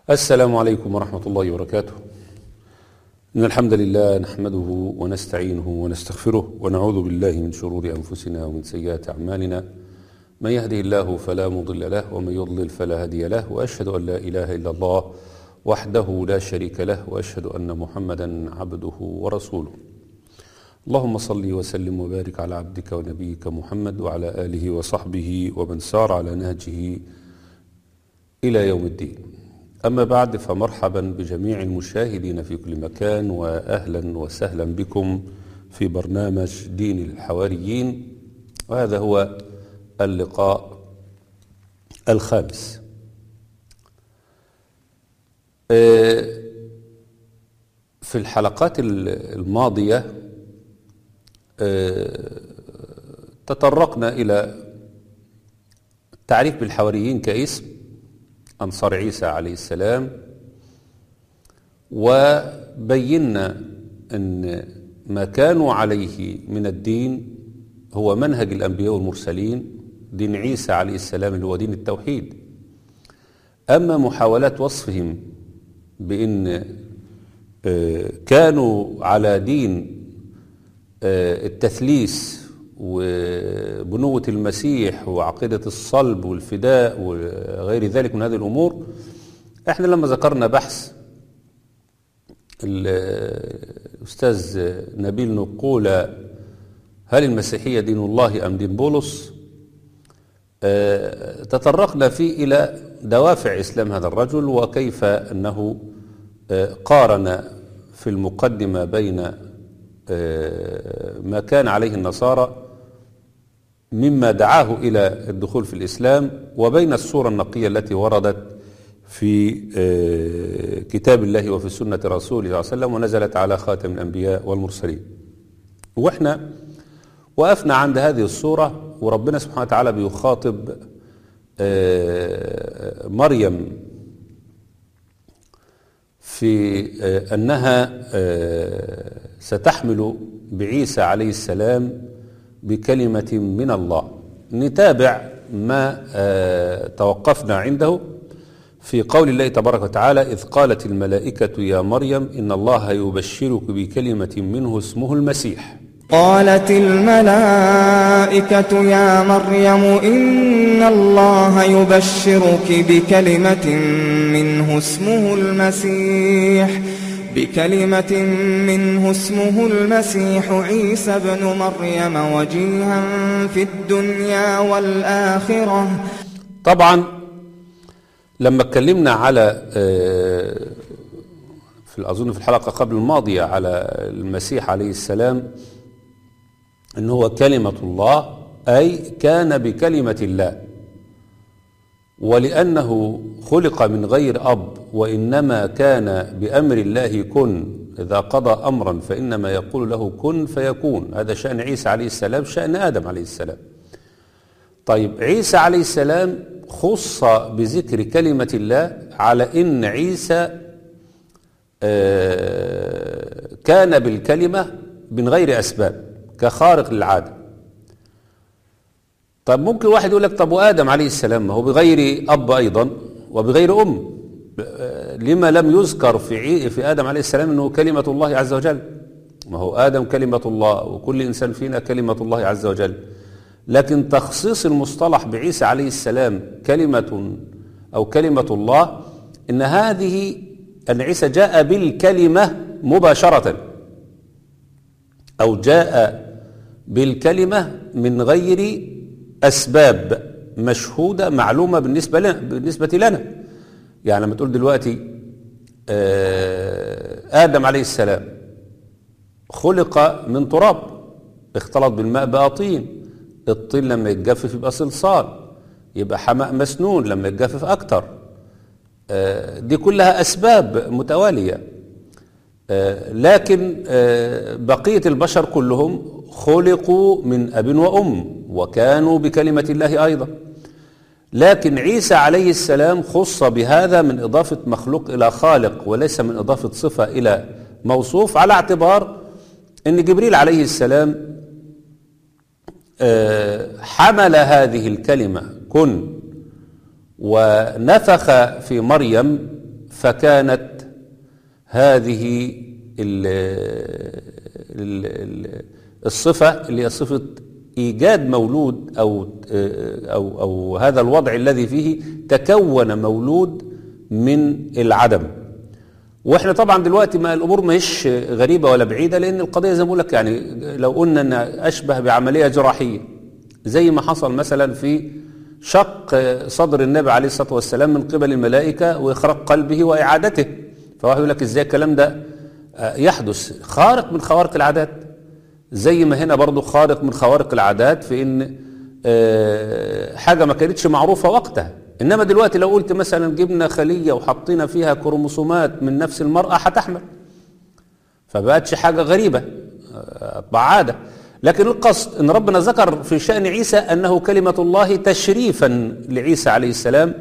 السلام عليكم ورحمة الله وبركاته إن الحمد لله نحمده ونستعينه ونستغفره ونعوذ بالله من شرور أنفسنا ومن سيئات أعمالنا من يهده الله فلا مضل له ومن يضلل فلا هادي له وأشهد أن لا إله إلا الله وحده لا شريك له وأشهد أن محمدا عبده ورسوله اللهم صل وسلم وبارك على عبدك ونبيك محمد وعلى آله وصحبه ومن سار على نهجه إلى يوم الدين أما بعد فمرحبا بجميع المشاهدين في كل مكان وأهلا وسهلا بكم في برنامج دين الحواريين وهذا هو اللقاء الخامس في الحلقات الماضية تطرقنا إلى التعريف بالحواريين كاسم أنصار عيسى عليه السلام وبينا أن ما كانوا عليه من الدين هو منهج الأنبياء والمرسلين دين عيسى عليه السلام اللي هو دين التوحيد أما محاولات وصفهم بأن كانوا على دين التثليث وبنوة المسيح وعقيدة الصلب والفداء وغير ذلك من هذه الأمور احنا لما ذكرنا بحث الأستاذ نبيل نقولة هل المسيحية دين الله أم دين بولس اه تطرقنا فيه إلى دوافع إسلام هذا الرجل وكيف أنه اه قارن في المقدمة بين ما كان عليه النصارى مما دعاه إلى الدخول في الإسلام وبين الصورة النقية التي وردت في كتاب الله وفي سنة رسوله صلى الله عليه وسلم ونزلت على خاتم الأنبياء والمرسلين وإحنا وقفنا عند هذه الصورة وربنا سبحانه وتعالى بيخاطب مريم في أنها ستحمل بعيسى عليه السلام بكلمة من الله نتابع ما توقفنا عنده في قول الله تبارك وتعالى إذ قالت الملائكة يا مريم إن الله يبشرك بكلمة منه اسمه المسيح قالت الملائكة يا مريم إن الله يبشرك بكلمة منه اسمه المسيح بكلمة منه اسمه المسيح عيسى بن مريم وجيها في الدنيا والآخرة طبعا لما اتكلمنا على في أظن في الحلقة قبل الماضية على المسيح عليه السلام ان هو كلمة الله أي كان بكلمة الله ولأنه خلق من غير أب وإنما كان بأمر الله كن إذا قضى أمرا فإنما يقول له كن فيكون هذا شأن عيسى عليه السلام شأن آدم عليه السلام طيب عيسى عليه السلام خص بذكر كلمة الله على إن عيسى كان بالكلمة من غير أسباب كخارق للعادة طب ممكن واحد يقول لك طب وآدم عليه السلام ما هو بغير أب أيضا وبغير أم لما لم يذكر في في آدم عليه السلام أنه كلمة الله عز وجل ما هو آدم كلمة الله وكل إنسان فينا كلمة الله عز وجل لكن تخصيص المصطلح بعيسى عليه السلام كلمة أو كلمة الله إن هذه أن عيسى جاء بالكلمة مباشرة أو جاء بالكلمة من غير أسباب مشهودة معلومة بالنسبة لنا, بالنسبة لنا يعني لما تقول دلوقتي آدم عليه السلام خلق من تراب اختلط بالماء بقى طين الطين لما يتجفف يبقى صلصال يبقى حماء مسنون لما يتجفف أكتر دي كلها أسباب متوالية لكن بقية البشر كلهم خلقوا من أب وأم وكانوا بكلمة الله أيضا لكن عيسى عليه السلام خص بهذا من إضافة مخلوق إلى خالق وليس من إضافة صفة إلى موصوف على اعتبار أن جبريل عليه السلام حمل هذه الكلمة كن ونفخ في مريم فكانت هذه ال ال ال الصفة اللي هي صفة إيجاد مولود أو, أو, أو هذا الوضع الذي فيه تكون مولود من العدم واحنا طبعا دلوقتي ما الامور مش غريبه ولا بعيده لان القضيه زي ما بقول لك يعني لو قلنا انها اشبه بعمليه جراحيه زي ما حصل مثلا في شق صدر النبي عليه الصلاه والسلام من قبل الملائكه واخراج قلبه واعادته فواحد يقول لك ازاي الكلام ده يحدث خارق من خوارق العادات زي ما هنا برضو خارق من خوارق العادات في ان حاجه ما كانتش معروفه وقتها انما دلوقتي لو قلت مثلا جبنا خليه وحطينا فيها كروموسومات من نفس المراه هتحمل فبقتش حاجه غريبه عاده لكن القصد ان ربنا ذكر في شان عيسى انه كلمه الله تشريفا لعيسى عليه السلام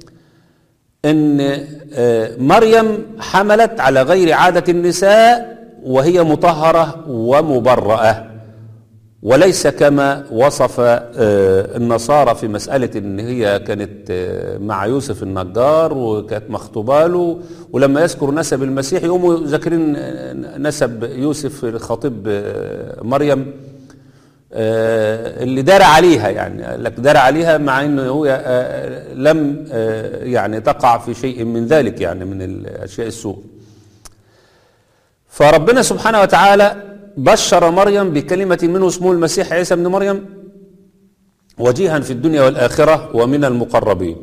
ان مريم حملت على غير عاده النساء وهي مطهره ومبرأه وليس كما وصف النصارى في مسألة ان هي كانت مع يوسف النجار وكانت مخطوبة له ولما يذكر نسب المسيح يقوموا ذاكرين نسب يوسف خطيب مريم اللي دار عليها يعني لك دار عليها مع انه هو لم يعني تقع في شيء من ذلك يعني من الاشياء السوء فربنا سبحانه وتعالى بشر مريم بكلمة منه اسمه المسيح عيسى ابن مريم وجيها في الدنيا والآخرة ومن المقربين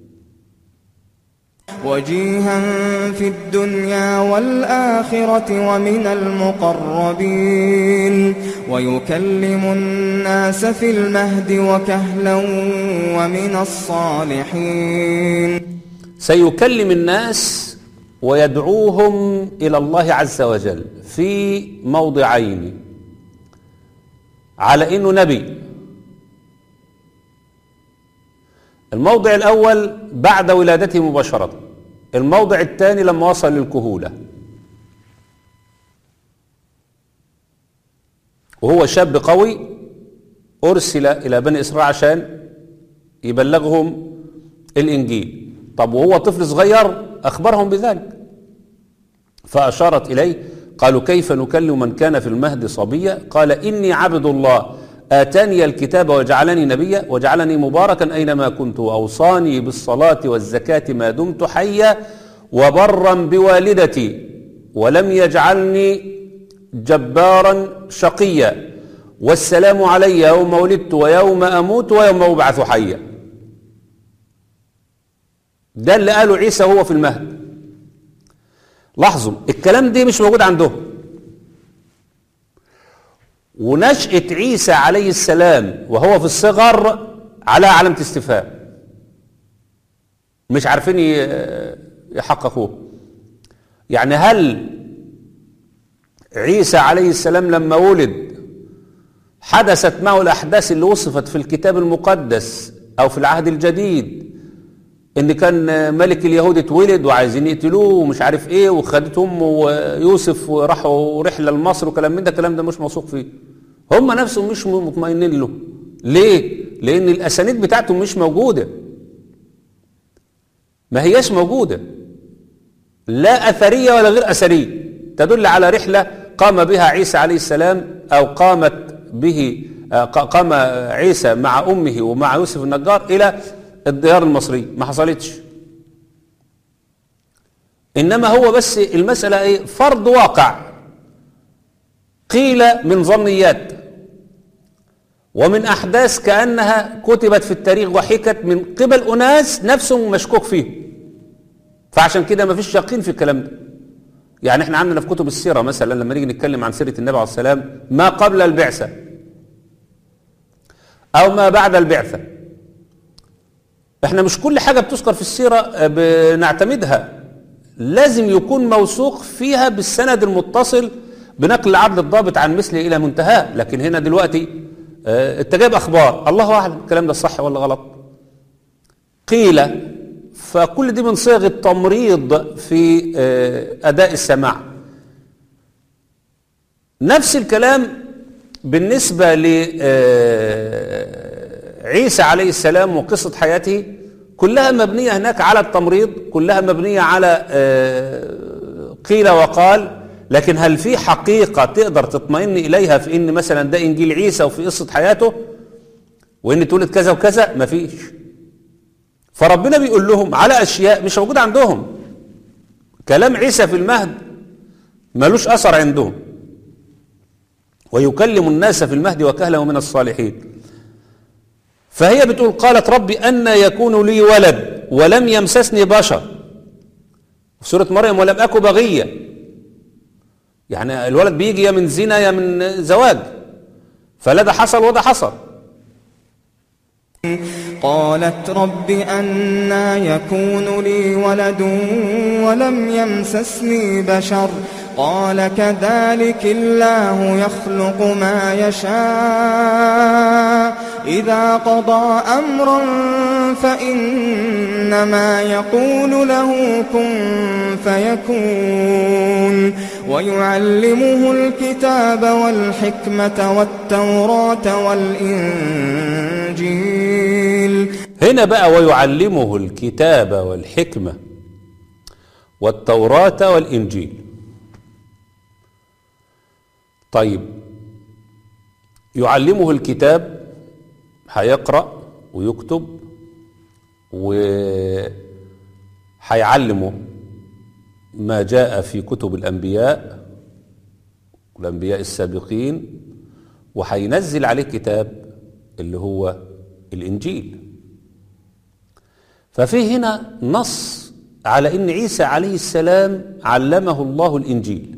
وجيها في الدنيا والآخرة ومن المقربين ويكلم الناس في المهد وكهلا ومن الصالحين سيكلم الناس ويدعوهم إلى الله عز وجل في موضعين على إنه نبي الموضع الأول بعد ولادته مباشرة الموضع الثاني لما وصل للكهولة وهو شاب قوي أرسل إلى بني إسرائيل عشان يبلغهم الإنجيل طب وهو طفل صغير أخبرهم بذلك فأشارت إليه قالوا كيف نكلم من كان في المهد صبيا قال إني عبد الله آتاني الكتاب وجعلني نبيا وجعلني مباركا أينما كنت وأوصاني بالصلاة والزكاة ما دمت حيا وبرا بوالدتي ولم يجعلني جبارا شقيا والسلام علي يوم ولدت ويوم أموت ويوم أبعث حيا ده اللي قاله عيسى وهو في المهد لاحظوا الكلام ده مش موجود عندهم ونشأة عيسى عليه السلام وهو في الصغر على علامة استفهام مش عارفين يحققوه يعني هل عيسى عليه السلام لما ولد حدثت معه الأحداث اللي وصفت في الكتاب المقدس أو في العهد الجديد ان كان ملك اليهود اتولد وعايزين يقتلوه ومش عارف ايه وخدت امه ويوسف وراحوا رحله لمصر وكلام من ده الكلام ده مش موثوق فيه هم نفسهم مش مطمئنين له ليه لان الاسانيد بتاعتهم مش موجوده ما هياش موجوده لا اثريه ولا غير اثريه تدل على رحله قام بها عيسى عليه السلام او قامت به قام عيسى مع امه ومع يوسف النجار الى الديار المصرية ما حصلتش إنما هو بس المسألة إيه فرض واقع قيل من ظنيات ومن أحداث كأنها كتبت في التاريخ وحكت من قبل أناس نفسهم مشكوك فيه فعشان كده ما فيش يقين في الكلام ده يعني احنا عندنا في كتب السيرة مثلا لما نيجي نتكلم عن سيرة النبي عليه السلام ما قبل البعثة أو ما بعد البعثة احنا مش كل حاجة بتذكر في السيرة بنعتمدها لازم يكون موثوق فيها بالسند المتصل بنقل العدل الضابط عن مثله إلى منتهاه لكن هنا دلوقتي اه انت جايب أخبار الله أعلم الكلام ده صح ولا غلط قيل فكل دي من صيغ التمريض في اه أداء السماع نفس الكلام بالنسبة ل اه عيسى عليه السلام وقصة حياته كلها مبنية هناك على التمريض كلها مبنية على آه، قيل وقال لكن هل في حقيقة تقدر تطمئن إليها في إن مثلا ده إنجيل عيسى وفي قصة حياته وإن تولد كذا وكذا مفيش فربنا بيقول لهم على أشياء مش موجودة عندهم كلام عيسى في المهد ملوش أثر عندهم ويكلم الناس في المهد وكهلا ومن الصالحين فهي بتقول قالت ربي أن يكون لي ولد ولم يمسسني بشر في سورة مريم ولم أكو بغية يعني الولد بيجي يا من زنا يا من زواج فلا ده حصل وده حصل قالت رب أنا يكون لي ولد ولم يمسسني بشر قال كذلك الله يخلق ما يشاء إذا قضى أمرا فإنما يقول له كن فيكون ويعلمه الكتاب والحكمة والتوراة والإنجيل هنا بقى ويعلمه الكتاب والحكمة والتوراة والإنجيل طيب يعلمه الكتاب هيقرأ ويكتب وهيعلمه ما جاء في كتب الأنبياء والأنبياء السابقين وهينزل عليه كتاب اللي هو الإنجيل ففي هنا نص على ان عيسى عليه السلام علمه الله الانجيل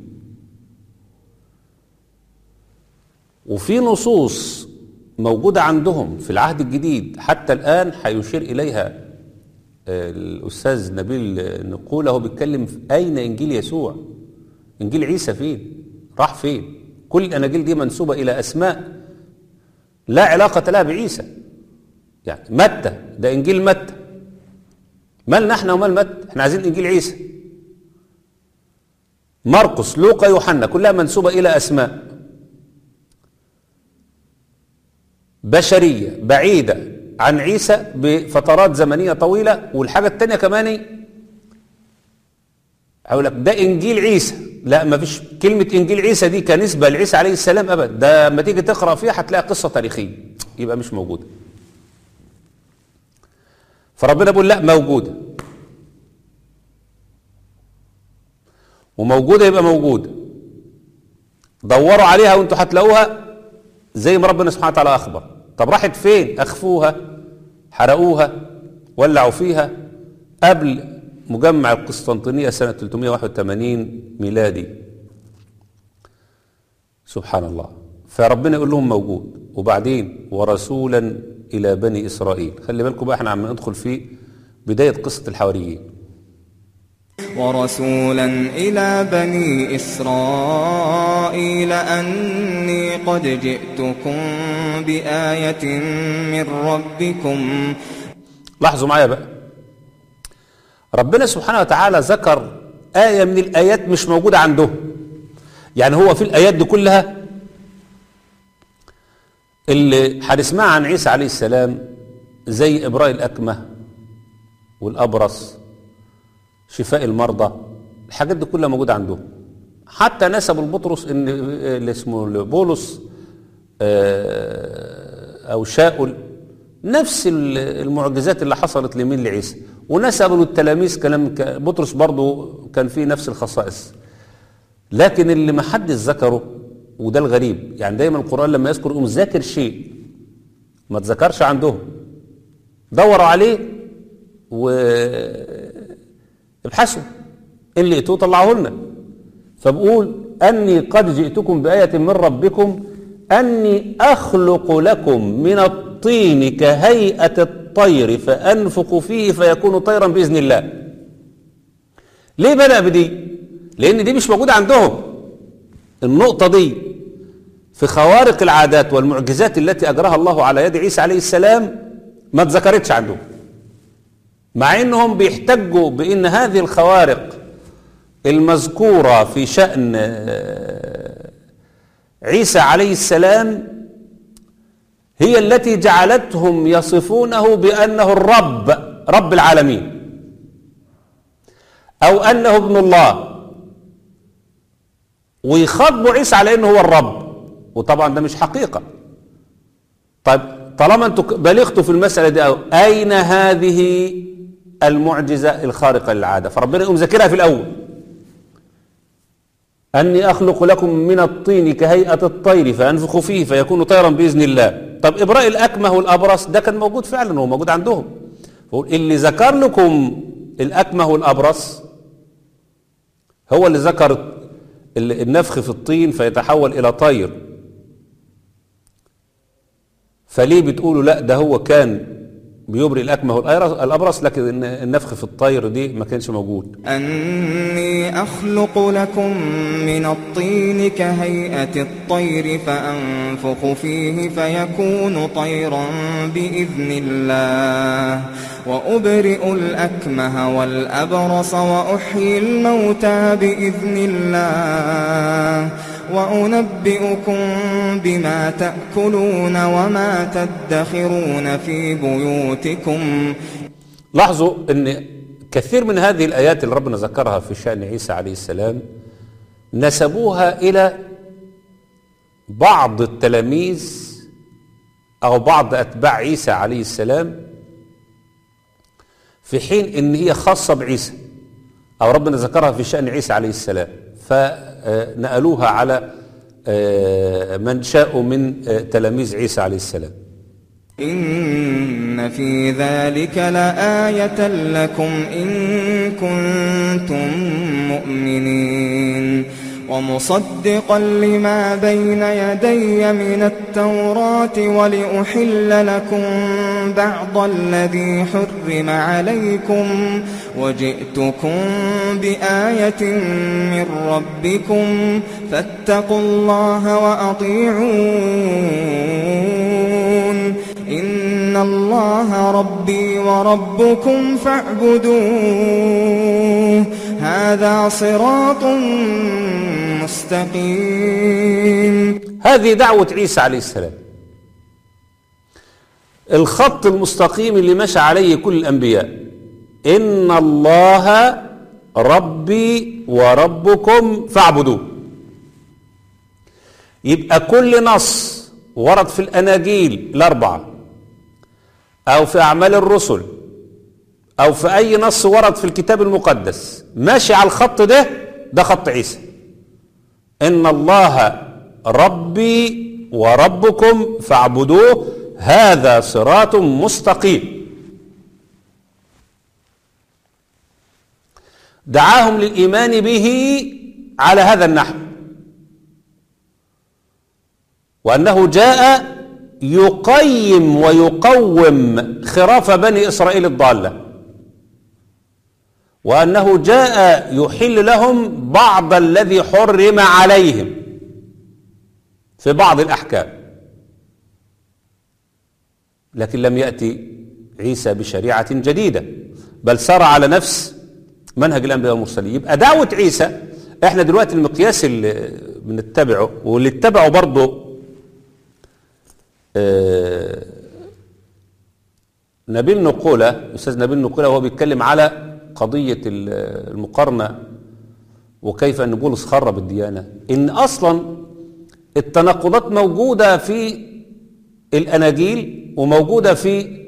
وفي نصوص موجوده عندهم في العهد الجديد حتى الان هيشير اليها الاستاذ نبيل نقول هو بيتكلم في اين انجيل يسوع انجيل عيسى فين راح فين كل الاناجيل دي منسوبه الى اسماء لا علاقه لها بعيسى يعني متى ده انجيل متى مالنا احنا ومال متى احنا عايزين انجيل عيسى مرقس لوقا يوحنا كلها منسوبه الى اسماء بشريه بعيده عن عيسى بفترات زمنيه طويله والحاجه الثانيه كمان اقول لك ده انجيل عيسى لا ما فيش كلمه انجيل عيسى دي كنسبه لعيسى عليه السلام ابدا ده لما تيجي تقرا فيها هتلاقي قصه تاريخيه يبقى مش موجوده فربنا بيقول لا موجودة وموجودة يبقى موجودة دوروا عليها وانتوا هتلاقوها زي ما ربنا سبحانه وتعالى أخبر طب راحت فين أخفوها حرقوها ولعوا فيها قبل مجمع القسطنطينية سنة 381 ميلادي سبحان الله فربنا يقول لهم موجود وبعدين ورسولا إلى بني إسرائيل خلي بالكم بقى احنا عم ندخل في بداية قصة الحواريين ورسولا إلى بني إسرائيل أني قد جئتكم بآية من ربكم لاحظوا معايا بقى ربنا سبحانه وتعالى ذكر آية من الآيات مش موجودة عنده يعني هو في الآيات دي كلها اللي هنسمعها عن عيسى عليه السلام زي إبراء الأكمة والأبرص شفاء المرضى الحاجات دي كلها موجودة عندهم حتى نسب البطرس ان اللي اسمه بولس او شاؤل نفس المعجزات اللي حصلت لمين لعيسى ونسبوا للتلاميذ كلام بطرس برضه كان فيه نفس الخصائص لكن اللي ما حدش ذكره وده الغريب يعني دايما القرآن لما يذكر يقوم ذاكر شيء ما تذكرش عندهم دوروا عليه و ابحثوا إن لقيتوه طلعوه لنا فبقول أني قد جئتكم بآية من ربكم أني أخلق لكم من الطين كهيئة الطير فأنفق فيه فيكون طيرا بإذن الله ليه بدأ بدي لأن دي مش موجودة عندهم النقطة دي في خوارق العادات والمعجزات التي أجراها الله على يد عيسى عليه السلام ما اتذكرتش عندهم مع انهم بيحتجوا بان هذه الخوارق المذكوره في شان عيسى عليه السلام هي التي جعلتهم يصفونه بانه الرب رب العالمين أو أنه ابن الله ويخاطبوا عيسى على أنه هو الرب وطبعا ده مش حقيقة طيب طالما انتم بلغتوا في المسألة دي أو أين هذه المعجزة الخارقة للعادة فربنا يقوم ذاكرها في الأول أني أخلق لكم من الطين كهيئة الطير فأنفخ فيه فيكون طيرا بإذن الله طب إبراء الأكمه والأبرص ده كان موجود فعلا هو موجود عندهم فقول اللي ذكر لكم الأكمه والأبرص هو اللي ذكر النفخ في الطين فيتحول إلى طير فليه بتقولوا لا ده هو كان بيبرئ الأكمه والأبرص لكن النفخ في الطير دي ما كانش موجود أني أخلق لكم من الطين كهيئة الطير فأنفخ فيه فيكون طيرا بإذن الله وأبرئ الأكمه والأبرص وأحيي الموتى بإذن الله وأنبئكم بما تأكلون وما تدخرون في بيوتكم لاحظوا أن كثير من هذه الآيات اللي ربنا ذكرها في شأن عيسى عليه السلام نسبوها إلى بعض التلاميذ أو بعض أتباع عيسى عليه السلام في حين ان هي خاصة بعيسى او ربنا ذكرها في شأن عيسى عليه السلام فنقلوها على من شاءوا من تلاميذ عيسى عليه السلام إن في ذلك لآية لكم إن كنتم مؤمنين ومصدقا لما بين يدي من التوراة ولأحل لكم بعض الذي حرم عليكم وجئتكم بآية من ربكم فاتقوا الله وأطيعون إن الله ربي وربكم فاعبدوه هذا صراط مستقيم هذه دعوة عيسى عليه السلام الخط المستقيم اللي مشى عليه كل الأنبياء إن الله ربي وربكم فاعبدوه يبقى كل نص ورد في الأناجيل الأربعة أو في أعمال الرسل أو في أي نص ورد في الكتاب المقدس ماشي على الخط ده ده خط عيسى إن الله ربي وربكم فاعبدوه هذا صراط مستقيم دعاهم للإيمان به على هذا النحو وأنه جاء يقيم ويقوم خراف بني إسرائيل الضالة وأنه جاء يحل لهم بعض الذي حرم عليهم في بعض الأحكام لكن لم يأتي عيسى بشريعة جديدة بل سار على نفس منهج الأنبياء والمرسلين يبقى دعوة عيسى احنا دلوقتي المقياس اللي بنتبعه واللي اتبعه برضه آه نبيل نقولة أستاذ نبيل نقولة وهو بيتكلم على قضية المقارنة وكيف أن بولس خرب الديانة إن أصلا التناقضات موجودة في الأناجيل وموجودة في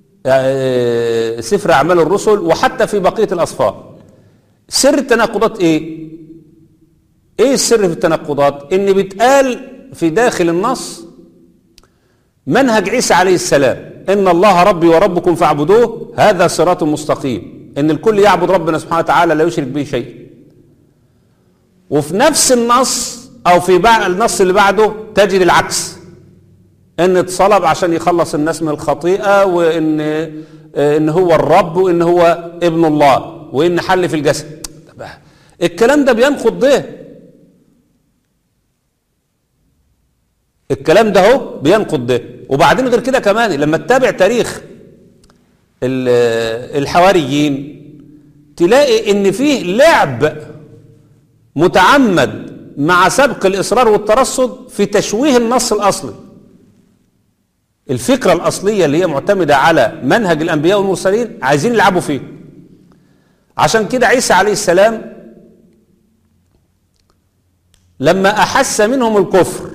سفر أعمال الرسل وحتى في بقية الأصفار سر التناقضات إيه؟ إيه السر في التناقضات؟ إن بيتقال في داخل النص منهج عيسى عليه السلام إن الله ربي وربكم فاعبدوه هذا صراط مستقيم إن الكل يعبد ربنا سبحانه وتعالى لا يشرك به شيء وفي نفس النص أو في النص اللي بعده تجد العكس إن اتصلب عشان يخلص الناس من الخطيئة وإن إن هو الرب وإن هو ابن الله وإن حل في الجسد الكلام ده بينقض ده الكلام ده هو بينقض ده وبعدين غير كده كمان لما تتابع تاريخ الحواريين تلاقي ان فيه لعب متعمد مع سبق الاصرار والترصد في تشويه النص الاصلي الفكرة الأصلية اللي هي معتمدة على منهج الأنبياء والمرسلين عايزين يلعبوا فيه عشان كده عيسى عليه السلام لما أحس منهم الكفر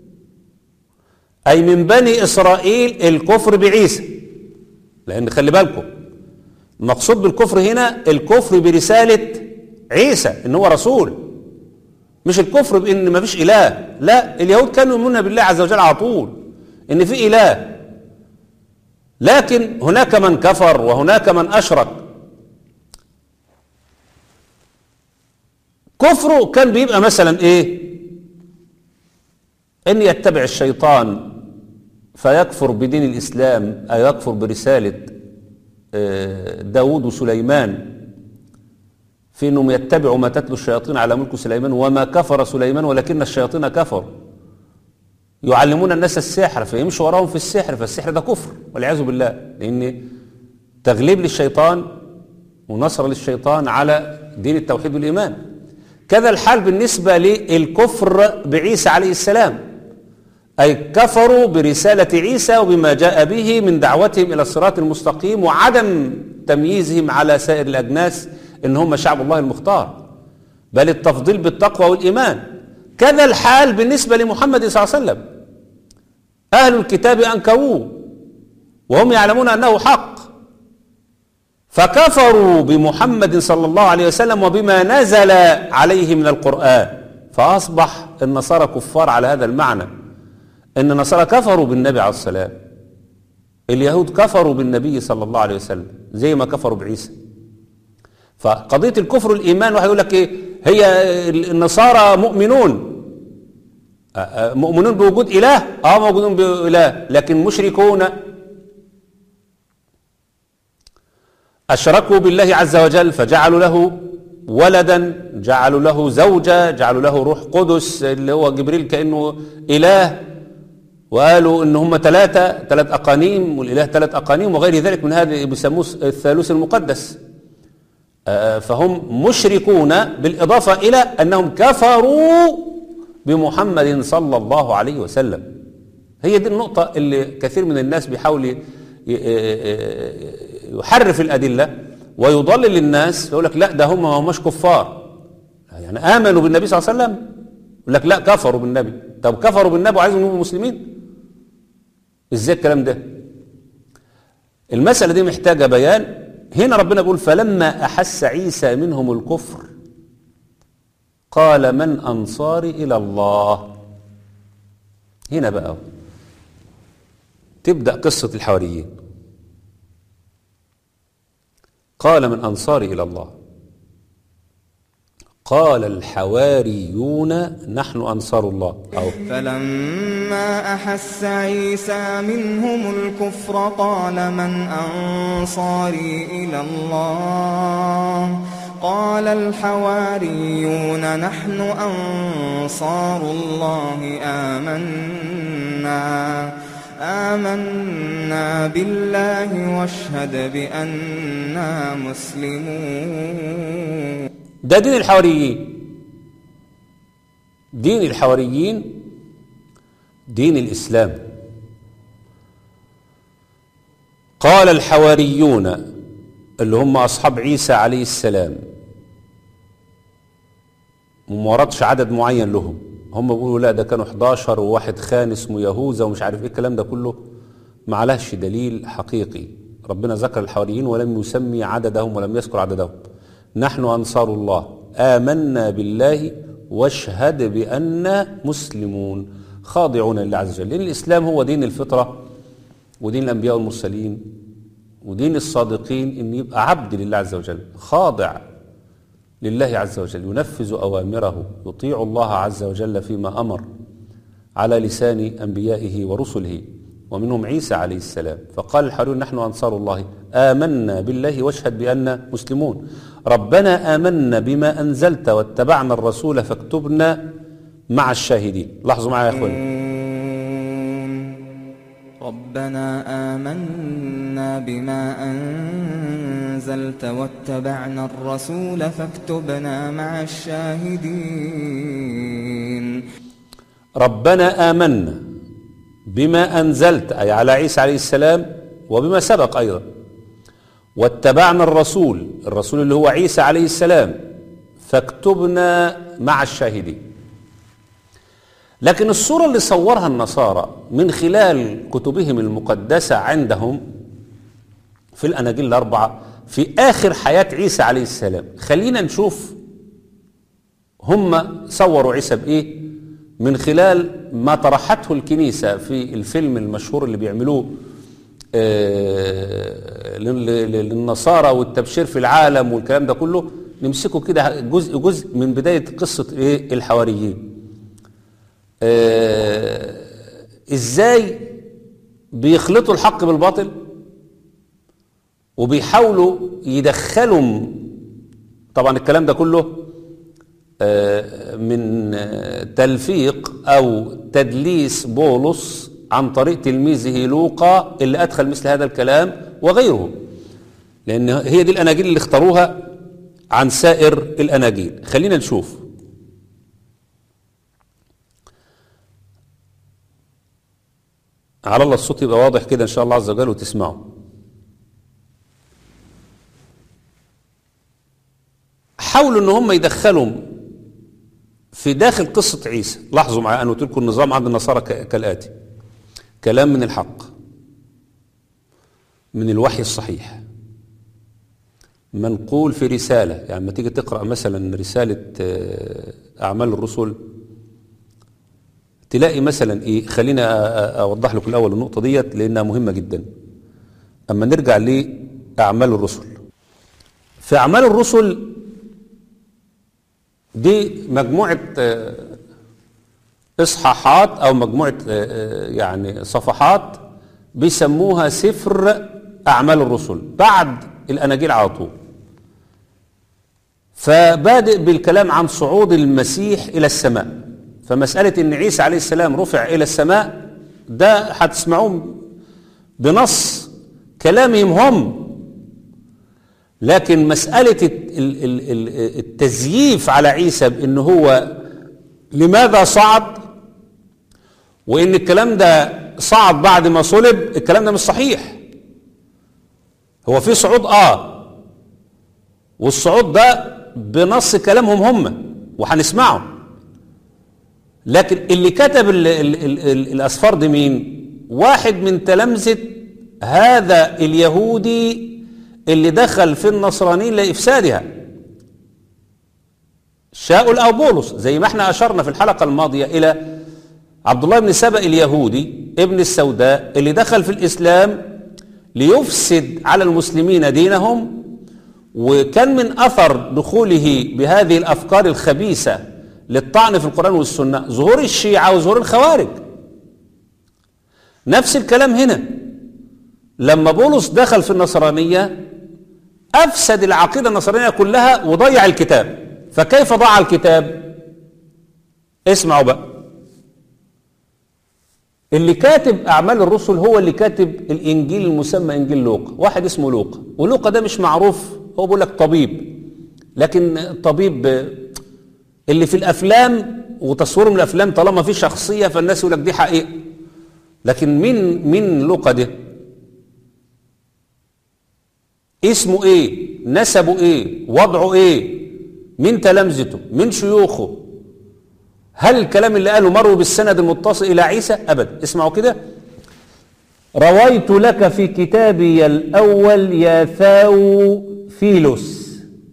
أي من بني إسرائيل الكفر بعيسى لأن خلي بالكم المقصود بالكفر هنا الكفر برسالة عيسى إن هو رسول مش الكفر بإن ما فيش إله لا اليهود كانوا يؤمنون بالله عز وجل على طول إن في إله لكن هناك من كفر وهناك من أشرك كفره كان بيبقى مثلا إيه إن يتبع الشيطان فيكفر بدين الإسلام أو يكفر برسالة آه، داود وسليمان في أنهم يتبعوا ما تتلو الشياطين على ملك سليمان وما كفر سليمان ولكن الشياطين كفروا يعلمون الناس السحر فيمشوا وراهم في السحر فالسحر ده كفر والعياذ بالله لأن تغليب للشيطان ونصر للشيطان على دين التوحيد والإيمان كذا الحال بالنسبة للكفر بعيسى عليه السلام أي كفروا برسالة عيسى وبما جاء به من دعوتهم إلى الصراط المستقيم وعدم تمييزهم على سائر الأجناس إن هم شعب الله المختار بل التفضيل بالتقوى والإيمان كذا الحال بالنسبة لمحمد صلى الله عليه وسلم أهل الكتاب أنكروه وهم يعلمون أنه حق فكفروا بمحمد صلى الله عليه وسلم وبما نزل عليه من القرآن فأصبح النصارى كفار على هذا المعنى ان النصارى كفروا بالنبي عليه السلام اليهود كفروا بالنبي صلى الله عليه وسلم زي ما كفروا بعيسى فقضية الكفر والإيمان واحد يقول لك إيه هي النصارى مؤمنون آه، آه، مؤمنون بوجود إله اه موجودون بإله لكن مشركون أشركوا بالله عز وجل فجعلوا له ولدا جعلوا له زوجة جعلوا له روح قدس اللي هو جبريل كأنه إله وقالوا ان هم ثلاثة ثلاث أقانيم والإله ثلاث أقانيم وغير ذلك من هذا بيسموه الثالوث المقدس آه، فهم مشركون بالإضافة إلى أنهم كفروا بمحمد صلى الله عليه وسلم هي دي النقطة اللي كثير من الناس بيحاول ي- ي- يحرف الأدلة ويضلل الناس يقول لك لا ده هم ما هماش كفار يعني آمنوا بالنبي صلى الله عليه وسلم يقول لك لا كفروا بالنبي طب كفروا بالنبي وعايزهم يبقوا مسلمين ازاي الكلام ده المسألة دي محتاجة بيان هنا ربنا بيقول فلما أحس عيسى منهم الكفر قال من أنصاري إلى الله هنا بقى تبدأ قصة الحواريين قال من أنصاري إلى الله قال الحواريون نحن أنصار الله أو فلما أحس عيسى منهم الكفر قال من أنصاري إلى الله قال الحواريون نحن أنصار الله آمنا آمنا بالله واشهد بأننا مسلمون ده دين الحواريين دين الحواريين دين الإسلام قال الحواريون اللي هم أصحاب عيسى عليه السلام وما وردش عدد معين لهم هم بيقولوا لا ده كانوا 11 وواحد خان اسمه يهوذا ومش عارف ايه الكلام ده كله ما عليهش دليل حقيقي ربنا ذكر الحواريين ولم يسمي عددهم ولم يذكر عددهم نحن أنصار الله آمنا بالله واشهد بأننا مسلمون خاضعون لله عز وجل لأن الإسلام هو دين الفطرة ودين الأنبياء والمرسلين ودين الصادقين إن يبقى عبد لله عز وجل خاضع لله عز وجل ينفذ أوامره يطيع الله عز وجل فيما أمر على لسان أنبيائه ورسله ومنهم عيسى عليه السلام فقال الحريون نحن أنصار الله آمنا بالله واشهد بأننا مسلمون ربنا آمنا بما أنزلت واتبعنا الرسول فاكتبنا مع الشاهدين لاحظوا معايا يا أخواني ربنا آمنا بما أنزلت واتبعنا الرسول فاكتبنا مع الشاهدين ربنا آمنا بما أنزلت أي على عيسى عليه السلام وبما سبق أيضا واتبعنا الرسول الرسول اللي هو عيسى عليه السلام فاكتبنا مع الشاهدين لكن الصورة اللي صورها النصارى من خلال كتبهم المقدسة عندهم في الأناجيل الأربعة في آخر حياة عيسى عليه السلام خلينا نشوف هم صوروا عيسى بإيه من خلال ما طرحته الكنيسة في الفيلم المشهور اللي بيعملوه آه، لل- لل- للنصارى والتبشير في العالم والكلام ده كله نمسكه كده جزء جزء من بداية قصة إيه الحواريين آه، ازاي بيخلطوا الحق بالباطل وبيحاولوا يدخلوا طبعا الكلام ده كله آه، من آه، تلفيق او تدليس بولس عن طريق تلميذه لوقا اللي ادخل مثل هذا الكلام وغيره لان هي دي الاناجيل اللي اختاروها عن سائر الاناجيل خلينا نشوف على الله الصوت يبقى واضح كده ان شاء الله عز وجل وتسمعوا حاولوا ان هم يدخلوا في داخل قصة عيسى لاحظوا معايا انا قلت لكم النظام عند النصارى ك- كالاتي كلام من الحق من الوحي الصحيح منقول في رسالة يعني لما تيجي تقرأ مثلا رسالة آه، أعمال الرسل تلاقي مثلا ايه خلينا أ- أ- اوضح لكم الاول النقطه ديت لانها مهمه جدا اما نرجع لاعمال الرسل في اعمال الرسل دي مجموعه آه، اصحاحات او مجموعه آه، آه، يعني صفحات بيسموها سفر اعمال الرسل بعد الاناجيل على طول فبادئ بالكلام عن صعود المسيح الى السماء فمسألة ان عيسى عليه السلام رفع الى السماء ده هتسمعوه بنص كلامهم هم لكن مسألة ال- ال- ال- التزييف على عيسى بان هو لماذا صعد وان الكلام ده صعد بعد ما صلب الكلام ده مش صحيح هو في صعود اه والصعود ده بنص كلامهم هم وهنسمعه لكن اللي كتب ال ال ال ال الأسفار دي مين واحد من تلامذة هذا اليهودي اللي دخل في النصرانية لإفسادها شاول أو بولس زي ما احنا أشرنا في الحلقة الماضية إلى عبد الله بن سبأ اليهودي ابن السوداء اللي دخل في الإسلام ليفسد على المسلمين دينهم وكان من أثر دخوله بهذه الأفكار الخبيثة للطعن في القرآن والسنة ظهور الشيعة وظهور الخوارج نفس الكلام هنا لما بولس دخل في النصرانية أفسد العقيدة النصرانية كلها وضيع الكتاب فكيف ضاع الكتاب اسمعوا بقى اللي كاتب أعمال الرسل هو اللي كاتب الإنجيل المسمى إنجيل لوقا واحد اسمه لوقا ولوقا ده مش معروف هو بيقول لك طبيب لكن الطبيب اللي في الأفلام وتصوير من الأفلام طالما في شخصية فالناس يقول لك دي حقيقة لكن مين مين لوقا ده اسمه ايه نسبه ايه وضعه ايه من تلامذته من شيوخه هل الكلام اللي قاله مر بالسند المتصل إلى عيسى أبدا اسمعوا كده رويت لك في كتابي الأول يا ثاو فيلوس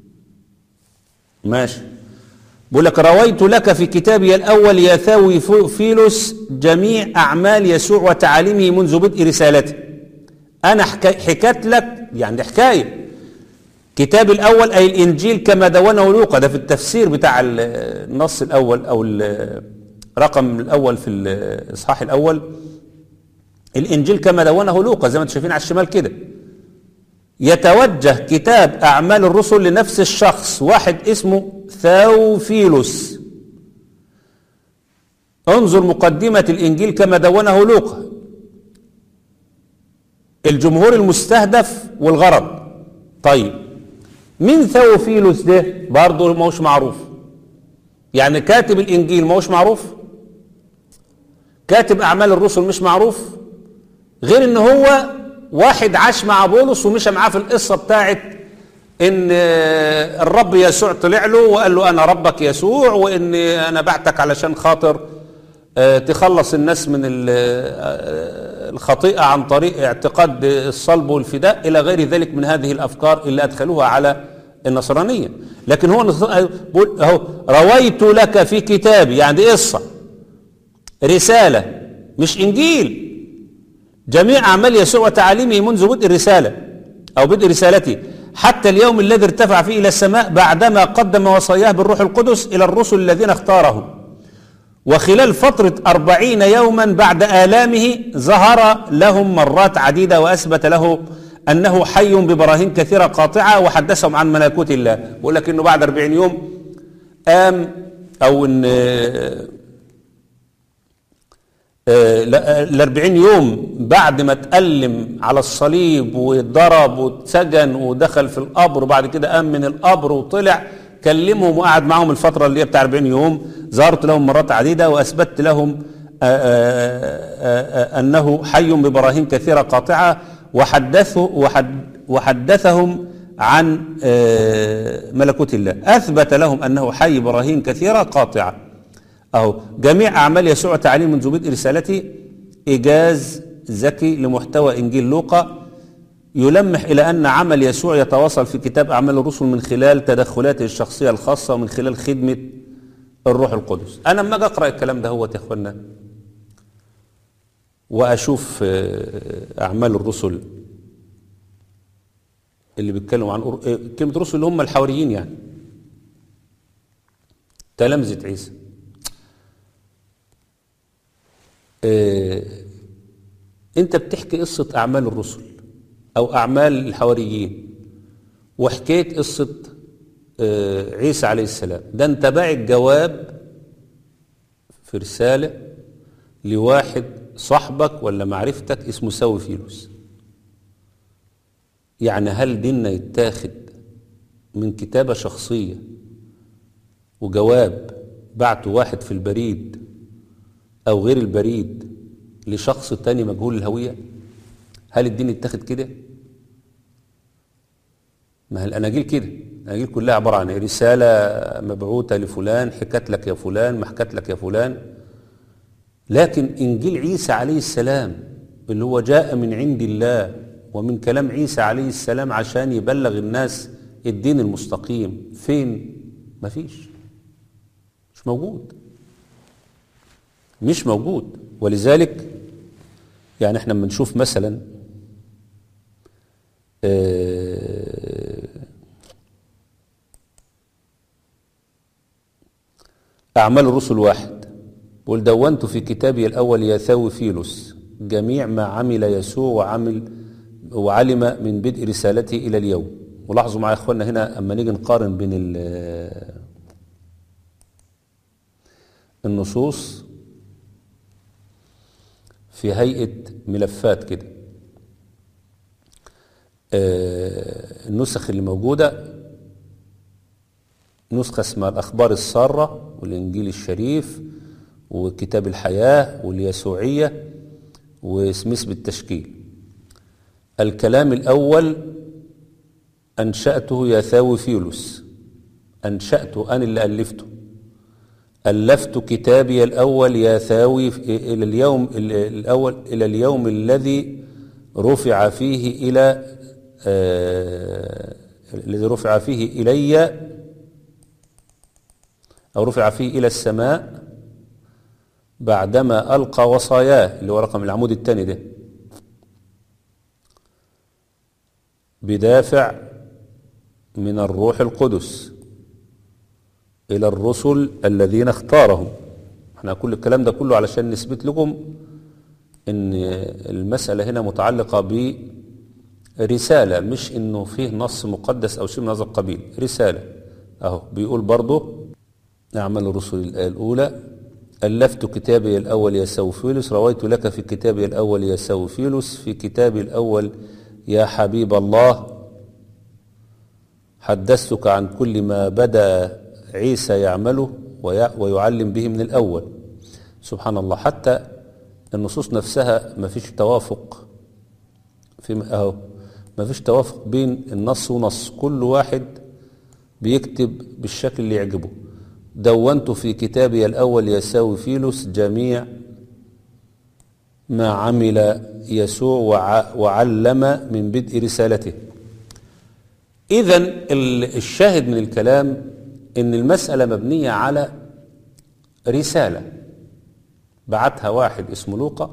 ماشي بقول لك رويت لك في كتابي الأول يا ثاوي فيلوس جميع أعمال يسوع وتعاليمه منذ بدء رسالته أنا حكيت لك يعني حكاية كتاب الأول أي الإنجيل كما دونه لوقا ده في التفسير بتاع النص الأول أو الرقم الأول في الإصحاح الأول الإنجيل كما دونه لوقا زي ما انتم شايفين على الشمال كده يتوجه كتاب أعمال الرسل لنفس الشخص واحد اسمه ثاوفيلوس انظر مقدمة الإنجيل كما دونه لوقا الجمهور المستهدف والغرض طيب مين ثاوفيلوس ده برضه ما هوش معروف يعني كاتب الإنجيل ما هوش معروف كاتب أعمال الرسل مش معروف غير ان هو واحد عاش مع بولس ومشى معاه في القصة بتاعت ان الرب يسوع طلع له وقال له انا ربك يسوع وان انا بعتك علشان خاطر تخلص الناس من الخطيئة عن طريق اعتقاد الصلب والفداء إلى غير ذلك من هذه الأفكار اللي أدخلوها على النصرانية لكن هو بيقول أهو رويت لك في كتابي يعني قصة رسالة مش إنجيل جميع أعمال يسوع وتعاليمه منذ بدء الرسالة أو بدء رسالته حتى اليوم الذي ارتفع فيه إلى السماء بعدما قدم وصاياه بالروح القدس إلى الرسل الذين اختارهم وخلال فترة أربعين يوما بعد آلامه ظهر لهم مرات عديدة وأثبت له أنه حي ببراهين كثيرة قاطعة وحدثهم عن ملكوت الله بقول لك أنه بعد أربعين يوم قام أو أن الأربعين يوم بعد ما تألم على الصليب واتضرب واتسجن ودخل في القبر وبعد كده قام من القبر وطلع كلمهم وقعد معهم الفترة اللي هي بتاع 40 يوم ظهرت لهم مرات عديدة وأثبتت لهم آآ آآ أنه حي ببراهين كثيرة قاطعة وحدثه وحد وحدثهم عن ملكوت الله أثبت لهم أنه حي براهين كثيرة قاطعة أهو جميع أعمال يسوع تعليم منذ بدء رسالته إيجاز ذكي لمحتوى إنجيل لوقا يلمح إلى أن عمل يسوع يتواصل في كتاب أعمال الرسل من خلال تدخلاته الشخصية الخاصة ومن خلال خدمة الروح القدس أنا لما أجي أقرأ الكلام ده هو يا أخوانا وأشوف أعمال الرسل اللي بيتكلموا عن كلمة رسل اللي هم الحواريين يعني تلامذة عيسى أنت بتحكي قصة أعمال الرسل أو أعمال الحواريين وحكيت قصة عيسى عليه السلام ده انت باعت جواب في رسالة لواحد صاحبك ولا معرفتك اسمه سوي فيلوس يعني هل ديننا يتاخد من كتابة شخصية وجواب بعته واحد في البريد أو غير البريد لشخص تاني مجهول الهوية هل الدين يتاخد كده ما هي الأناجيل كده الأناجيل كلها عبارة عن رسالة مبعوثة لفلان حكت لك يا فلان ما حكت لك يا فلان لكن إنجيل عيسى عليه السلام اللي هو جاء من عند الله ومن كلام عيسى عليه السلام عشان يبلغ الناس الدين المستقيم فين مفيش مش موجود مش موجود ولذلك يعني احنا بنشوف مثلا أعمال الرسل واحد قل دونت في كتابي الأول يا ثاوي فيلوس جميع ما عمل يسوع وعمل وعلم من بدء رسالته إلى اليوم ولاحظوا معايا يا اخوانا هنا أما نيجي نقارن بين النصوص في هيئة ملفات كده النسخ اللي موجودة نسخة اسمها الأخبار السارة والإنجيل الشريف وكتاب الحياة واليسوعية وسميث بالتشكيل الكلام الأول أنشأته يا ثاوي فيلوس أنشأته أنا اللي ألفته ألفت كتابي الأول يا ثاوي إلى اليوم الأول إلى اليوم الذي رفع فيه إلى آه الذي رفع فيه إلي أو رفع فيه إلى السماء بعدما ألقى وصاياه اللي هو رقم العمود الثاني ده بدافع من الروح القدس إلى الرسل الذين اختارهم احنا كل الكلام ده كله علشان نثبت لكم ان المسألة هنا متعلقة برسالة مش انه فيه نص مقدس او شيء من هذا القبيل رسالة اهو بيقول برضه أعمال الرسل الآية الأولى ألفت كتابي الأول يا سوفيلوس رويت لك في كتابي الأول يا سوفيلوس في كتابي الأول يا حبيب الله حدثتك عن كل ما بدأ عيسى يعمله ويعلم به من الأول سبحان الله حتى النصوص نفسها ما فيش توافق في اهو ما فيش توافق بين النص ونص كل واحد بيكتب بالشكل اللي يعجبه دونت في كتابي الأول يساوي فيلوس جميع ما عمل يسوع وع وعلم من بدء رسالته إذا الشاهد من الكلام إن المسألة مبنية على رسالة بعتها واحد اسمه لوقا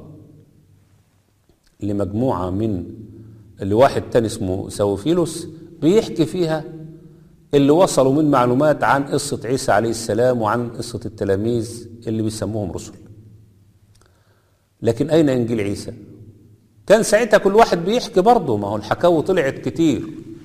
لمجموعة من لواحد تاني اسمه سوفيلوس بيحكي فيها اللي وصلوا من معلومات عن قصة عيسى عليه السلام وعن قصة التلاميذ اللي بيسموهم رسل لكن أين إنجيل عيسى كان ساعتها كل واحد بيحكي برضه ما هو الحكاوي طلعت كتير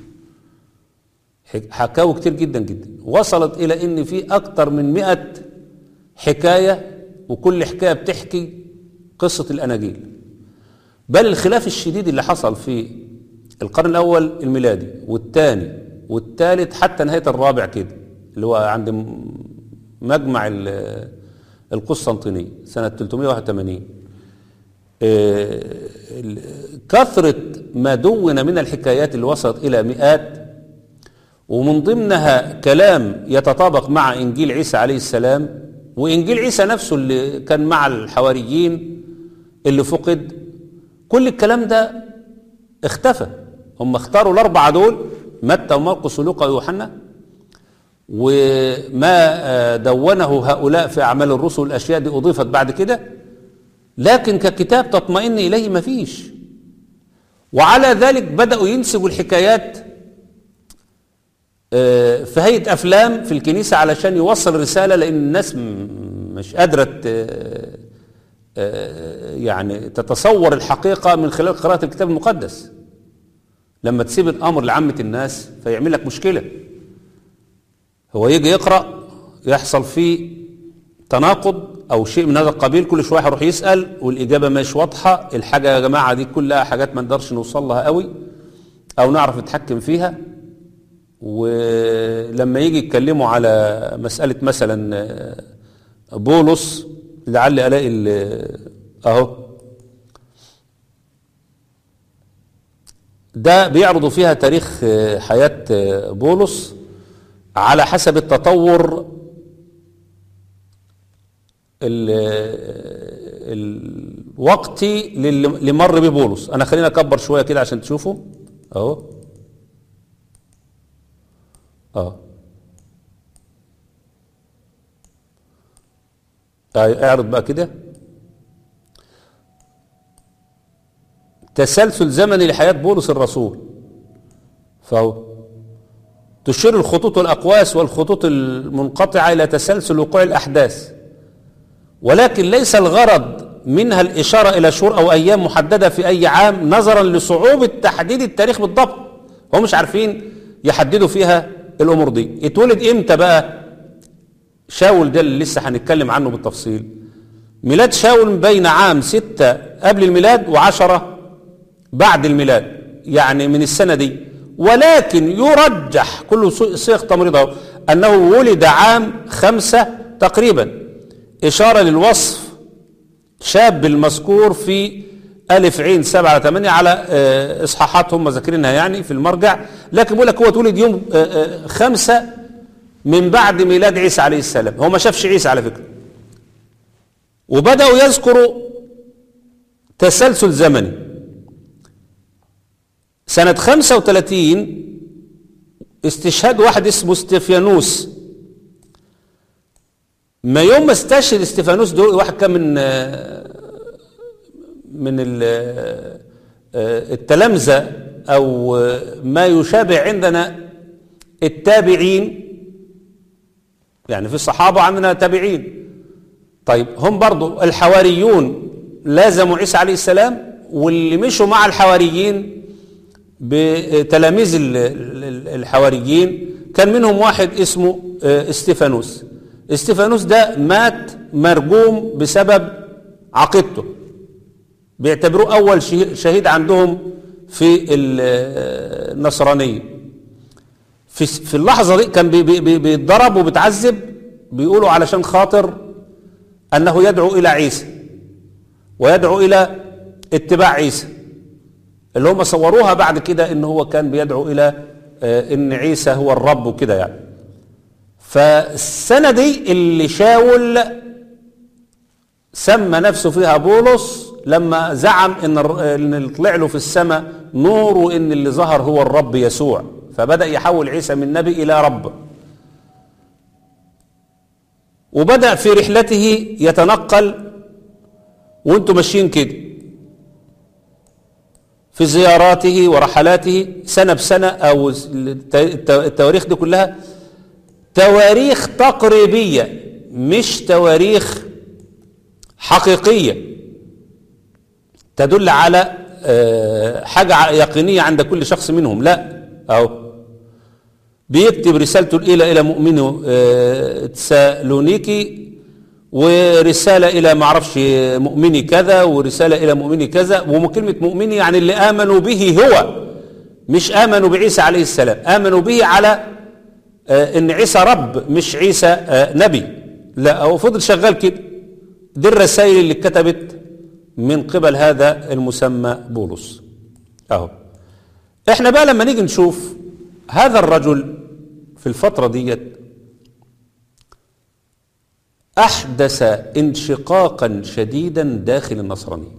حكاوي كتير جدا جدا وصلت إلى إن في أكتر من مئة حكاية وكل حكاية بتحكي قصة الأناجيل بل الخلاف الشديد اللي حصل في القرن الأول الميلادي والثاني والثالث حتى نهاية الرابع كده اللي هو عند مجمع القسطنطينية سنة 381 كثرة ما دون من الحكايات اللي وصلت إلى مئات ومن ضمنها كلام يتطابق مع إنجيل عيسى عليه السلام وإنجيل عيسى نفسه اللي كان مع الحواريين اللي فقد كل الكلام ده اختفى هم اختاروا الأربعة دول متى ومرقس ولوقا ويوحنا وما دونه هؤلاء في أعمال الرسل الأشياء دي أضيفت بعد كده لكن ككتاب تطمئن إليه ما فيش وعلى ذلك بدأوا ينسبوا الحكايات في هيئة أفلام في الكنيسة علشان يوصل رسالة لأن الناس مش قادرة يعني تتصور الحقيقة من خلال قراءة الكتاب المقدس لما تسيب الأمر لعامة الناس فيعمل لك مشكلة هو يجي يقرأ يحصل فيه تناقض أو شيء من هذا القبيل كل شوية يروح يسأل والإجابة مش واضحة الحاجة يا جماعة دي كلها حاجات ما نقدرش نوصل لها قوي أو نعرف نتحكم فيها ولما يجي يتكلموا على مسألة مثلا بولس لعل ألاقي أهو ده بيعرضوا فيها تاريخ حياة بولس على حسب التطور الوقتي اللي مر بيه بولس انا خلينا اكبر شويه كده عشان تشوفوا اهو اه اعرض بقى كده تسلسل زمني لحياة بولس الرسول فهو تشير الخطوط والأقواس والخطوط المنقطعة إلى تسلسل وقوع الأحداث ولكن ليس الغرض منها الإشارة إلى شهور أو أيام محددة في أي عام نظرا لصعوبة تحديد التاريخ بالضبط هم مش عارفين يحددوا فيها الأمور دي اتولد إمتى بقى شاول ده اللي لسه هنتكلم عنه بالتفصيل ميلاد شاول بين عام ستة قبل الميلاد وعشرة بعد الميلاد يعني من السنة دي ولكن يرجح كل صيغ تمريضه أنه ولد عام خمسة تقريبا إشارة للوصف شاب المذكور في ألف عين سبعة ثمانية على إصحاحات هم ذاكرينها يعني في المرجع لكن بيقول لك هو اتولد يوم خمسة من بعد ميلاد عيسى عليه السلام هو ما شافش عيسى على فكرة وبدأوا يذكروا تسلسل زمني سنة 35 استشهاد واحد اسمه استفيانوس ما يوم ما استشهد استفانوس دول واحد كان من من التلامذة أو ما يشابه عندنا التابعين يعني في الصحابة عندنا تابعين طيب هم برضو الحواريون لازموا عيسى عليه السلام واللي مشوا مع الحواريين بتلاميذ الحواريين كان منهم واحد اسمه استفانوس استفانوس ده مات مرجوم بسبب عقيدته بيعتبروه أول شهيد عندهم في النصرانية في في اللحظة دي كان بيتضرب وبيتعذب بيقولوا علشان خاطر أنه يدعو إلى عيسى ويدعو إلى اتباع عيسى اللي هم صوروها بعد كده ان هو كان بيدعو الى آه، ان عيسى هو الرب وكده يعني فالسنة دي اللي شاول سمى نفسه فيها بولس لما زعم ان الر- ان اللي طلع له في السماء نور وان اللي ظهر هو الرب يسوع فبدأ يحول عيسى من نبي الى رب وبدأ في رحلته يتنقل وانتم ماشيين كده في زياراته ورحلاته سنة بسنة أو الت- الت- التواريخ دي كلها تواريخ تقريبية مش تواريخ حقيقية تدل على آه، حاجة ع- يقينية عند كل شخص منهم لا أهو بيكتب رسالته الأولى إلى مؤمنه آه، تسالونيكي ورسالة إلى معرفش مؤمني كذا ورسالة إلى مؤمني كذا وكلمة مؤمني يعني اللي آمنوا به هو مش آمنوا بعيسى عليه السلام آمنوا به على آه، إن عيسى رب مش عيسى آه، نبي لا هو فضل شغال كده دي الرسائل اللي اتكتبت من قبل هذا المسمى بولس أهو احنا بقى لما نيجي نشوف هذا الرجل في الفترة ديت أحدث انشقاقا شديدا داخل النصرانية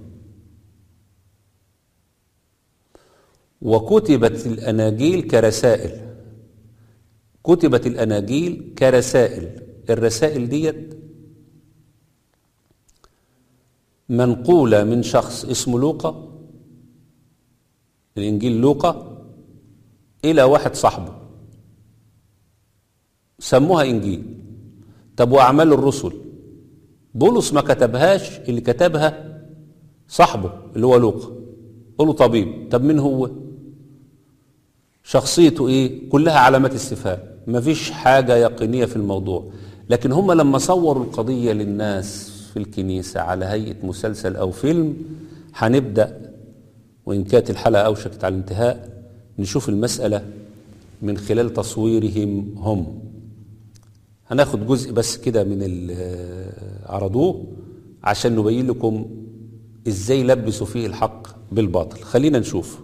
وكتبت الأناجيل كرسائل كتبت الأناجيل كرسائل الرسائل ديت منقولة من شخص اسمه لوقا الإنجيل لوقا إلى واحد صاحبه سموها إنجيل طب وأعمال الرسل بولس ما كتبهاش اللي كتبها صاحبه اللي هو لوقا قول له طبيب طب مين هو شخصيته ايه كلها علامات استفهام مفيش حاجة يقينية في الموضوع لكن هم لما صوروا القضية للناس في الكنيسة على هيئة مسلسل أو فيلم هنبدأ وإن كانت الحلقة أوشكت على الانتهاء نشوف المسألة من خلال تصويرهم هم هناخد جزء بس كده من اللي عرضوه عشان نبين لكم ازاي لبسوا فيه الحق بالباطل خلينا نشوف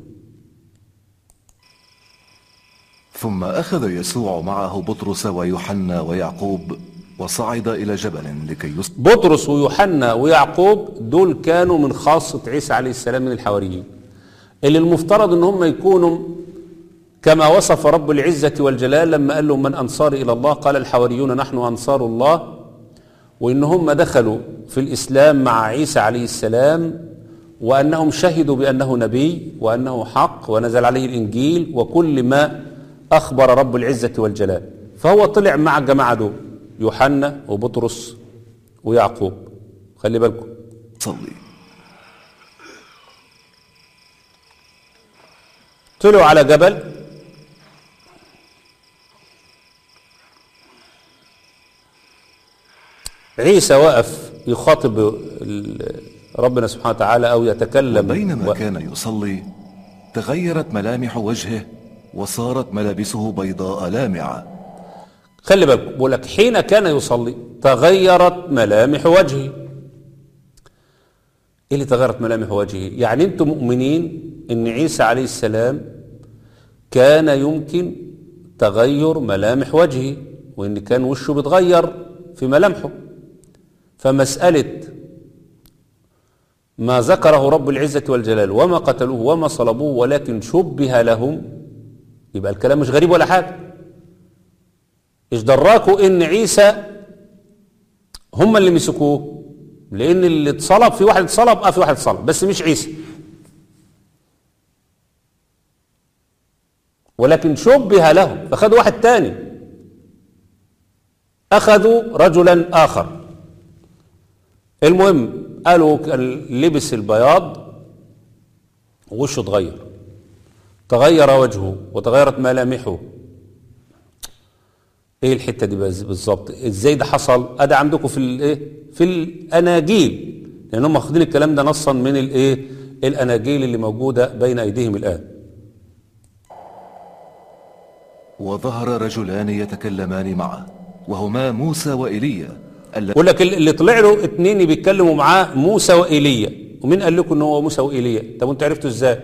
ثم أخذ يسوع معه بطرس ويوحنا ويعقوب وصعد إلى جبل لكي يص... بطرس ويوحنا ويعقوب دول كانوا من خاصة عيسى عليه السلام من الحواريين اللي المفترض ان هم يكونوا كما وصف رب العزة والجلال لما قال لهم من أنصار إلى الله قال الحواريون نحن أنصار الله وإن هم دخلوا في الإسلام مع عيسى عليه السلام وأنهم شهدوا بأنه نبي وأنه حق ونزل عليه الإنجيل وكل ما أخبر رب العزة والجلال فهو طلع مع الجماعة دول يوحنا وبطرس ويعقوب خلي بالكم صلي طلعوا على جبل عيسى وقف يخاطب ال- ربنا سبحانه وتعالى أو يتكلم بينما و- كان يصلي تغيرت ملامح وجهه وصارت ملابسه بيضاء لامعة خلي بالكم بقول لك حين كان يصلي تغيرت ملامح وجهه ايه اللي تغيرت ملامح وجهه يعني انتم مؤمنين ان عيسى عليه السلام كان يمكن تغير ملامح وجهه وان كان وشه بيتغير في ملامحه فمسألة ما ذكره رب العزة والجلال وما قتلوه وما صلبوه ولكن شبه لهم يبقى الكلام مش غريب ولا حاجة ايش دراكوا ان عيسى هم اللي مسكوه لان اللي اتصلب في واحد اتصلب اه في واحد اتصلب بس مش عيسى ولكن شبه لهم فخدوا واحد تاني اخذوا رجلا اخر المهم قالوا كان لبس البياض وشه اتغير تغير وجهه وتغيرت ملامحه ايه الحته دي بز- بالظبط ازاي ده حصل ادي عندكم في الايه في الاناجيل لان هم واخدين الكلام ده نصا من الايه الاناجيل اللي موجوده بين ايديهم الان وظهر رجلان يتكلمان معه وهما موسى وإيليا الذين يقول لك اللي طلع له اتنين بيتكلموا معاه موسى وايليا ومين قال لكم ان هو موسى وايليا طب انتوا عرفتوا ازاي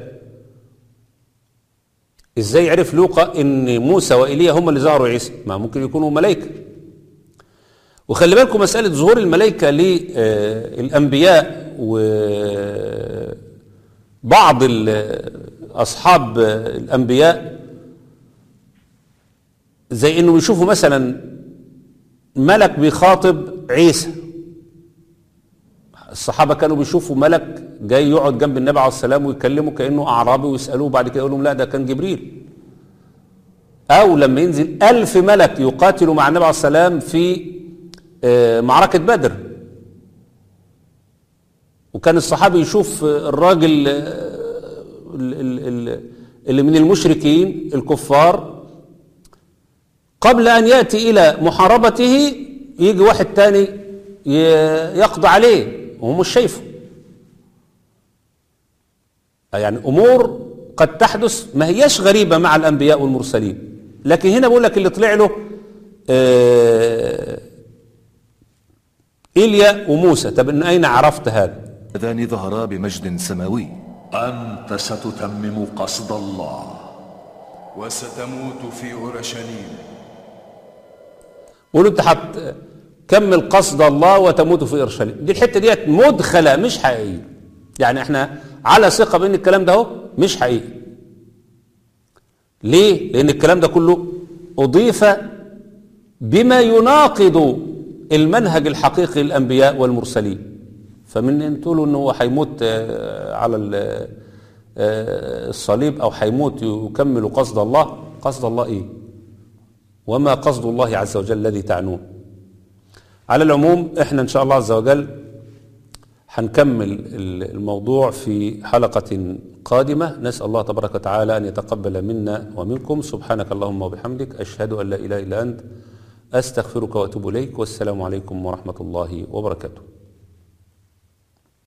ازاي عرف لوقا ان موسى وايليا هم اللي ظهروا عيسى ما ممكن يكونوا ملائكه وخلي بالكم مساله ظهور الملائكه للانبياء وبعض اصحاب الانبياء زي انه يشوفوا مثلا ملك بيخاطب عيسى الصحابة كانوا بيشوفوا ملك جاي يقعد جنب النبي عليه السلام ويكلمه كأنه أعرابي ويسألوه بعد كده يقول لهم لا ده كان جبريل أو لما ينزل ألف ملك يقاتلوا مع النبي عليه السلام في معركة بدر وكان الصحابي يشوف الراجل اللي من المشركين الكفار قبل أن يأتي إلى محاربته يجي واحد تاني يقضي عليه وهو مش شايفه يعني أمور قد تحدث ما هياش غريبة مع الأنبياء والمرسلين لكن هنا بقول لك اللي طلع له إيليا وموسى طب من أين عرفت هذا هذان ظهرا بمجد سماوي أنت ستتمم قصد الله وستموت في أورشليم قولوا انت هتكمل قصد الله وتموت في اورشليم دي الحته ديت مدخله مش حقيقيه يعني احنا على ثقه بان الكلام ده اهو مش حقيقي ليه لان الكلام ده كله اضيف بما يناقض المنهج الحقيقي للانبياء والمرسلين فمن ان تقولوا ان هو هيموت على الصليب او هيموت يكمل قصد الله قصد الله ايه وما قصد الله عز وجل الذي تعنون على العموم احنا ان شاء الله عز وجل هنكمل الموضوع في حلقة قادمة نسأل الله تبارك وتعالى أن يتقبل منا ومنكم سبحانك اللهم وبحمدك أشهد أن لا إله إلا أنت أستغفرك وأتوب إليك والسلام عليكم ورحمة الله وبركاته